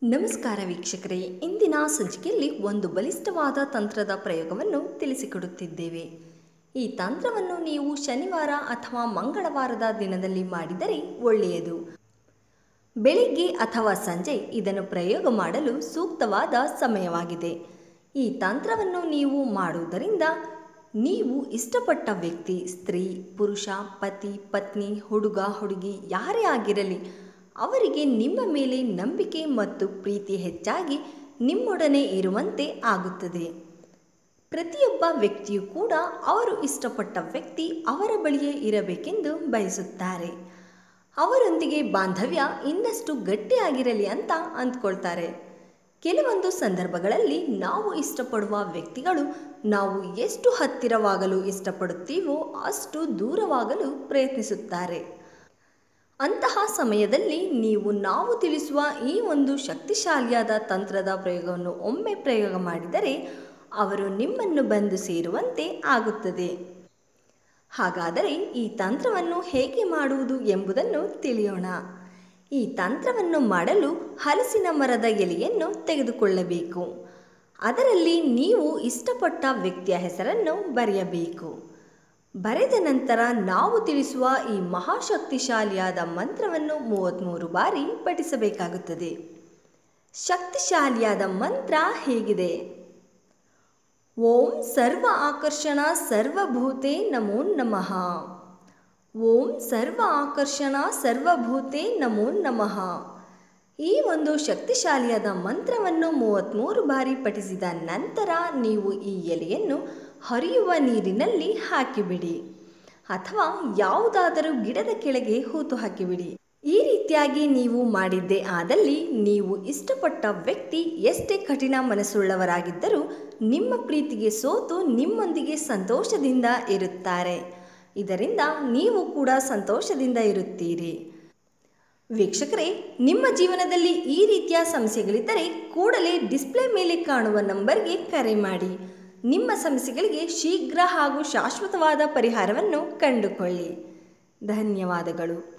ನಮಸ್ಕಾರ ವೀಕ್ಷಕರೇ ಇಂದಿನ ಸಂಚಿಕೆಯಲ್ಲಿ ಒಂದು ಬಲಿಷ್ಠವಾದ ತಂತ್ರದ ಪ್ರಯೋಗವನ್ನು ತಿಳಿಸಿಕೊಡುತ್ತಿದ್ದೇವೆ ಈ ತಂತ್ರವನ್ನು ನೀವು ಶನಿವಾರ ಅಥವಾ ಮಂಗಳವಾರದ ದಿನದಲ್ಲಿ ಮಾಡಿದರೆ ಒಳ್ಳೆಯದು ಬೆಳಿಗ್ಗೆ ಅಥವಾ ಸಂಜೆ ಇದನ್ನು ಪ್ರಯೋಗ ಮಾಡಲು ಸೂಕ್ತವಾದ ಸಮಯವಾಗಿದೆ ಈ ತಂತ್ರವನ್ನು ನೀವು ಮಾಡುವುದರಿಂದ ನೀವು ಇಷ್ಟಪಟ್ಟ ವ್ಯಕ್ತಿ ಸ್ತ್ರೀ ಪುರುಷ ಪತಿ ಪತ್ನಿ ಹುಡುಗ ಹುಡುಗಿ ಯಾರೇ ಆಗಿರಲಿ ಅವರಿಗೆ ನಿಮ್ಮ ಮೇಲೆ ನಂಬಿಕೆ ಮತ್ತು ಪ್ರೀತಿ ಹೆಚ್ಚಾಗಿ ನಿಮ್ಮೊಡನೆ ಇರುವಂತೆ ಆಗುತ್ತದೆ ಪ್ರತಿಯೊಬ್ಬ ವ್ಯಕ್ತಿಯೂ ಕೂಡ ಅವರು ಇಷ್ಟಪಟ್ಟ ವ್ಯಕ್ತಿ ಅವರ ಬಳಿಯೇ ಇರಬೇಕೆಂದು ಬಯಸುತ್ತಾರೆ ಅವರೊಂದಿಗೆ ಬಾಂಧವ್ಯ ಇನ್ನಷ್ಟು ಗಟ್ಟಿಯಾಗಿರಲಿ ಅಂತ ಅಂದ್ಕೊಳ್ತಾರೆ ಕೆಲವೊಂದು ಸಂದರ್ಭಗಳಲ್ಲಿ ನಾವು ಇಷ್ಟಪಡುವ ವ್ಯಕ್ತಿಗಳು ನಾವು ಎಷ್ಟು ಹತ್ತಿರವಾಗಲು ಇಷ್ಟಪಡುತ್ತೀವೋ ಅಷ್ಟು ದೂರವಾಗಲು ಪ್ರಯತ್ನಿಸುತ್ತಾರೆ ಅಂತಹ ಸಮಯದಲ್ಲಿ ನೀವು ನಾವು ತಿಳಿಸುವ ಈ ಒಂದು ಶಕ್ತಿಶಾಲಿಯಾದ ತಂತ್ರದ ಪ್ರಯೋಗವನ್ನು ಒಮ್ಮೆ ಪ್ರಯೋಗ ಮಾಡಿದರೆ ಅವರು ನಿಮ್ಮನ್ನು ಬಂದು ಸೇರುವಂತೆ ಆಗುತ್ತದೆ ಹಾಗಾದರೆ ಈ ತಂತ್ರವನ್ನು ಹೇಗೆ ಮಾಡುವುದು ಎಂಬುದನ್ನು ತಿಳಿಯೋಣ ಈ ತಂತ್ರವನ್ನು ಮಾಡಲು ಹಲಸಿನ ಮರದ ಎಲೆಯನ್ನು ತೆಗೆದುಕೊಳ್ಳಬೇಕು ಅದರಲ್ಲಿ ನೀವು ಇಷ್ಟಪಟ್ಟ ವ್ಯಕ್ತಿಯ ಹೆಸರನ್ನು ಬರೆಯಬೇಕು ಬರೆದ ನಂತರ ನಾವು ತಿಳಿಸುವ ಈ ಮಹಾಶಕ್ತಿಶಾಲಿಯಾದ ಮಂತ್ರವನ್ನು ಮೂವತ್ತ್ಮೂರು ಬಾರಿ ಪಠಿಸಬೇಕಾಗುತ್ತದೆ ಶಕ್ತಿಶಾಲಿಯಾದ ಮಂತ್ರ ಹೇಗಿದೆ ಓಂ ಸರ್ವ ಆಕರ್ಷಣ ಸರ್ವಭೂತೆ ನಮೋ ನಮಃ ಓಂ ಸರ್ವ ಆಕರ್ಷಣ ಸರ್ವಭೂತೆ ನಮೋ ನಮಃ ಈ ಒಂದು ಶಕ್ತಿಶಾಲಿಯಾದ ಮಂತ್ರವನ್ನು ಮೂವತ್ತ್ಮೂರು ಬಾರಿ ಪಠಿಸಿದ ನಂತರ ನೀವು ಈ ಎಲೆಯನ್ನು ಹರಿಯುವ ನೀರಿನಲ್ಲಿ ಹಾಕಿಬಿಡಿ ಅಥವಾ ಯಾವುದಾದರೂ ಗಿಡದ ಕೆಳಗೆ ಹೂತು ಹಾಕಿಬಿಡಿ ಈ ರೀತಿಯಾಗಿ ನೀವು ಮಾಡಿದ್ದೇ ಆದಲ್ಲಿ ನೀವು ಇಷ್ಟಪಟ್ಟ ವ್ಯಕ್ತಿ ಎಷ್ಟೇ ಕಠಿಣ ಮನಸ್ಸುಳ್ಳವರಾಗಿದ್ದರೂ ನಿಮ್ಮ ಪ್ರೀತಿಗೆ ಸೋತು ನಿಮ್ಮೊಂದಿಗೆ ಸಂತೋಷದಿಂದ ಇರುತ್ತಾರೆ ಇದರಿಂದ ನೀವು ಕೂಡ ಸಂತೋಷದಿಂದ ಇರುತ್ತೀರಿ ವೀಕ್ಷಕರೇ ನಿಮ್ಮ ಜೀವನದಲ್ಲಿ ಈ ರೀತಿಯ ಸಮಸ್ಯೆಗಳಿದ್ದರೆ ಕೂಡಲೇ ಡಿಸ್ಪ್ಲೇ ಮೇಲೆ ಕಾಣುವ ನಂಬರ್ಗೆ ಕರೆ ಮಾಡಿ ನಿಮ್ಮ ಸಮಸ್ಯೆಗಳಿಗೆ ಶೀಘ್ರ ಹಾಗೂ ಶಾಶ್ವತವಾದ ಪರಿಹಾರವನ್ನು ಕಂಡುಕೊಳ್ಳಿ ಧನ್ಯವಾದಗಳು